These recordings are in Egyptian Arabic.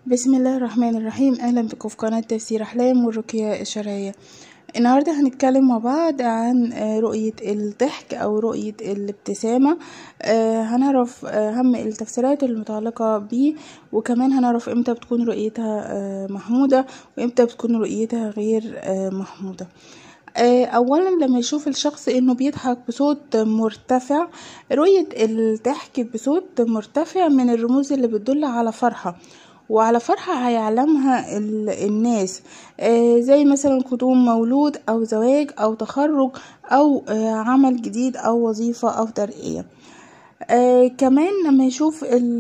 بسم الله الرحمن الرحيم اهلا بكم في قناة تفسير احلام والرقية الشرعية النهاردة هنتكلم مع بعض عن رؤية الضحك او رؤية الابتسامة هنعرف اهم التفسيرات المتعلقة بيه وكمان هنعرف امتى بتكون رؤيتها محمودة وامتى بتكون رؤيتها غير محمودة اولا لما يشوف الشخص انه بيضحك بصوت مرتفع رؤية الضحك بصوت مرتفع من الرموز اللي بتدل على فرحة وعلى فرحة هيعلمها الناس زي مثلا قدوم مولود او زواج او تخرج او عمل جديد او وظيفة او ترقية آه كمان لما يشوف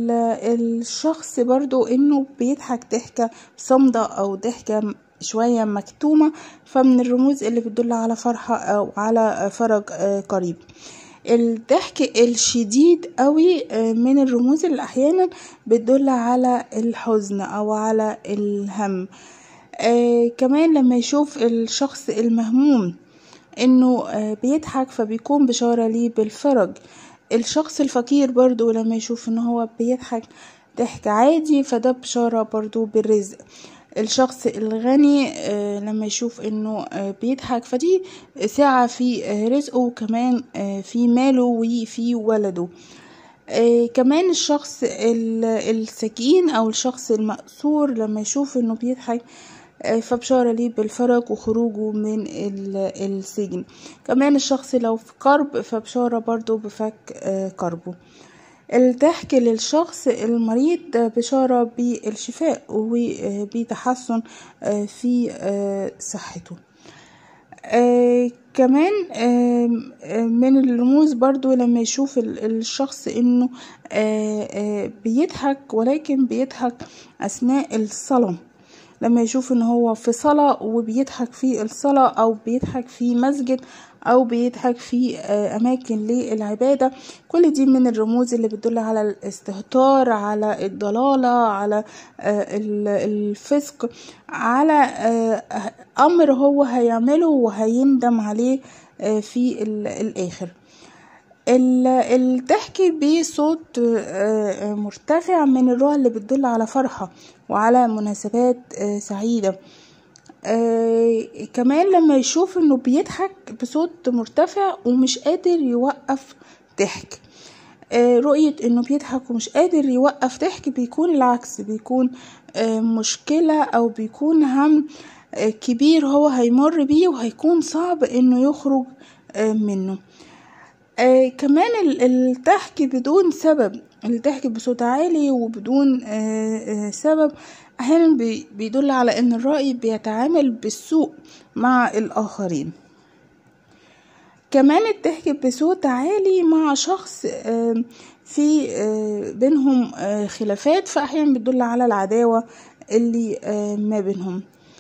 الشخص برضو انه بيضحك ضحكة صامدة او ضحكة شوية مكتومة فمن الرموز اللي بتدل على فرحة او على فرج آه قريب الضحك الشديد قوي من الرموز اللي احيانا بتدل على الحزن او على الهم آه كمان لما يشوف الشخص المهموم انه آه بيضحك فبيكون بشارة ليه بالفرج الشخص الفقير برضو لما يشوف ان هو بيضحك ضحك عادي فده بشارة برضو بالرزق الشخص الغني آه لما يشوف انه آه بيضحك فدي ساعة في آه رزقه وكمان في ماله وفي ولده كمان الشخص السكين او الشخص المأسور لما يشوف انه بيضحك فبشارة ليه بالفرج وخروجه من السجن كمان الشخص لو في كرب فبشارة برضو بفك كربه الضحك للشخص المريض بشارة بالشفاء وبتحسن في صحته آه كمان آه من الرموز برضو لما يشوف الشخص انه آه بيضحك ولكن بيضحك اثناء الصلاة لما يشوف ان هو في صلاة وبيضحك في الصلاة او بيضحك في مسجد او بيضحك في اماكن للعبادة كل دي من الرموز اللي بتدل على الاستهتار على الضلالة على الفسق على امر هو هيعمله وهيندم عليه في الاخر الضحك بصوت مرتفع من الرؤى اللي بتدل على فرحة وعلى مناسبات سعيدة آه كمان لما يشوف انه بيضحك بصوت مرتفع ومش قادر يوقف ضحك آه رؤية انه بيضحك ومش قادر يوقف ضحك بيكون العكس بيكون آه مشكلة او بيكون هم آه كبير هو هيمر بيه وهيكون صعب انه يخرج آه منه آه كمان الضحك بدون سبب الضحك بصوت عالي وبدون آه آه سبب احيانا بيدل على ان الرأي بيتعامل بالسوء مع الاخرين كمان الضحك بصوت عالي مع شخص في بينهم خلافات فاحيانا بتدل على العداوة اللي ما بينهم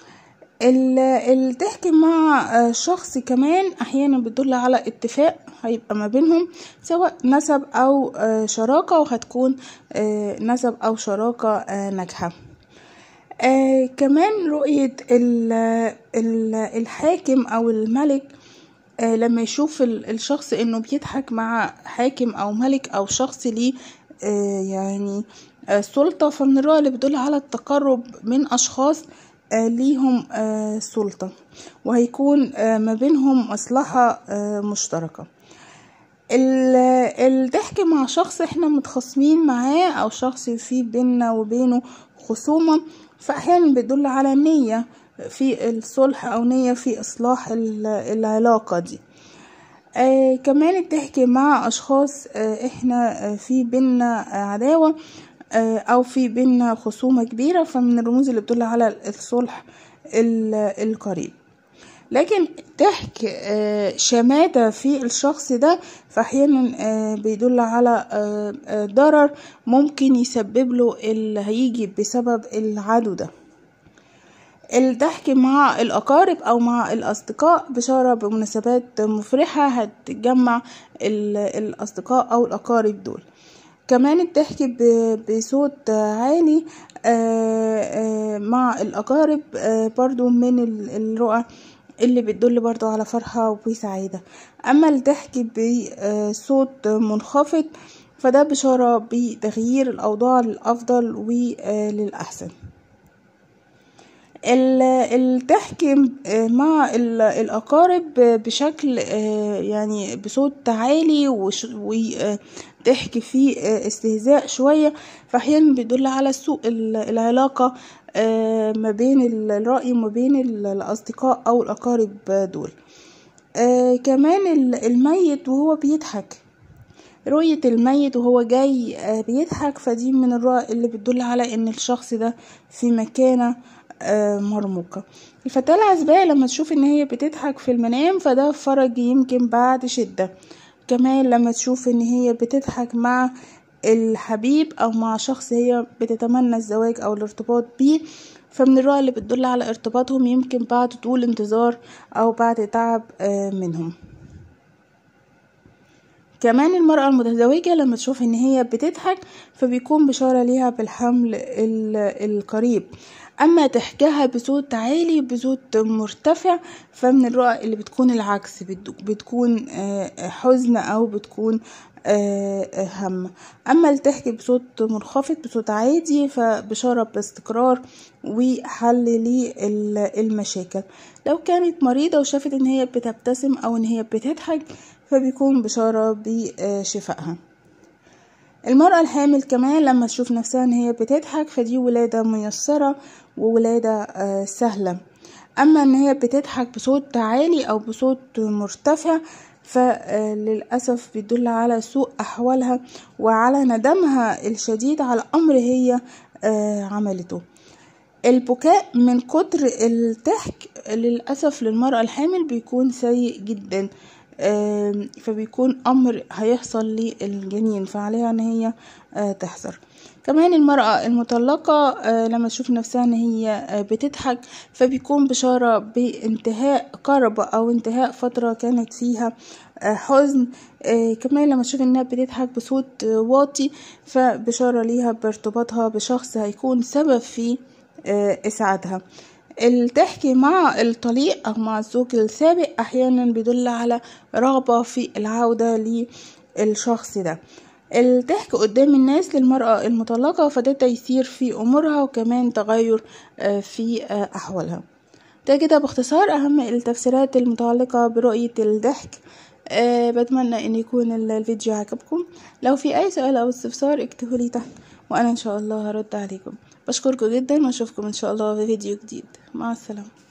الضحك مع شخص كمان احيانا بتدل على اتفاق هيبقى ما بينهم سواء نسب او شراكة وهتكون نسب او شراكة ناجحة آه كمان رؤية ال ال الحاكم أو الملك آه لما يشوف الشخص إنه بيضحك مع حاكم أو ملك أو شخص ليه آه يعني آه سلطة فمن الرؤى اللي بتدل على التقرب من أشخاص آه ليهم آه سلطة وهيكون آه ما بينهم مصلحة آه مشتركة الضحك مع شخص احنا متخاصمين معاه او شخص في بيننا وبينه خصومة فأحيانا بتدل على نية في الصلح أو نية في إصلاح العلاقة دي آه كمان الضحك مع أشخاص آه إحنا آه في بينا عداوة آه أو في بينا خصومة كبيرة فمن الرموز اللي بتدل على الصلح القريب لكن ضحك آه شماتة في الشخص ده فأحيانا آه بيدل على آه ضرر ممكن يسبب له اللي هيجي بسبب العدو ده الضحك مع الأقارب أو مع الأصدقاء بشارة بمناسبات مفرحة هتجمع الأصدقاء أو الأقارب دول كمان الضحك بصوت عالي مع الأقارب برضو من الرؤى اللي بتدل برضو على فرحة وسعادة أما الضحك بصوت منخفض فده بشارة بتغيير الأوضاع للأفضل وللأحسن الضحك مع الأقارب بشكل يعني بصوت عالي وضحك فيه استهزاء شوية فأحيانا بيدل على سوء العلاقة ما بين الرأي وما بين الأصدقاء أو الأقارب دول كمان الميت وهو بيضحك رؤية الميت وهو جاي بيضحك فدي من الرؤى اللي بتدل على ان الشخص ده في مكانة مرموقة الفتاة العزباء لما تشوف ان هي بتضحك في المنام فده فرج يمكن بعد شدة كمان لما تشوف ان هي بتضحك مع الحبيب او مع شخص هي بتتمنى الزواج او الارتباط بيه فمن الرؤى اللي بتدل على ارتباطهم يمكن بعد طول انتظار او بعد تعب منهم كمان المرأة المتزوجة لما تشوف ان هي بتضحك فبيكون بشارة ليها بالحمل القريب اما ضحكها بصوت عالي بصوت مرتفع فمن الرؤى اللي بتكون العكس بتكون حزن او بتكون هم اما الضحك بصوت منخفض بصوت عادي فبشارة باستقرار وحل للمشاكل لو كانت مريضة وشافت ان هي بتبتسم او ان هي بتضحك فبيكون بشارة بشفائها المرأة الحامل كمان لما تشوف نفسها ان هي بتضحك فدي ولادة ميسرة وولادة سهلة اما ان هي بتضحك بصوت عالي او بصوت مرتفع فللأسف بيدل على سوء أحوالها وعلى ندمها الشديد على أمر هي عملته البكاء من كتر الضحك للأسف للمرأة الحامل بيكون سيء جدا فبيكون أمر هيحصل للجنين فعليها ان هي تحذر كمان المرأة المطلقة لما تشوف نفسها ان هي بتضحك فبيكون بشارة بانتهاء كرب او انتهاء فترة كانت فيها حزن كمان لما تشوف انها بتضحك بصوت واطي فبشارة ليها بارتباطها بشخص هيكون سبب في اسعادها الضحك مع الطليق او مع الزوج السابق احيانا بيدل على رغبة في العودة للشخص ده الضحك قدام الناس للمرأة المطلقة فده تيسير في أمورها وكمان تغير في أحوالها ده كده باختصار أهم التفسيرات المتعلقة برؤية الضحك أه بتمنى ان يكون الفيديو عجبكم لو في اي سؤال او استفسار اكتبوا لي تحت وانا ان شاء الله هرد عليكم بشكركم جدا واشوفكم ان شاء الله في فيديو جديد مع السلامه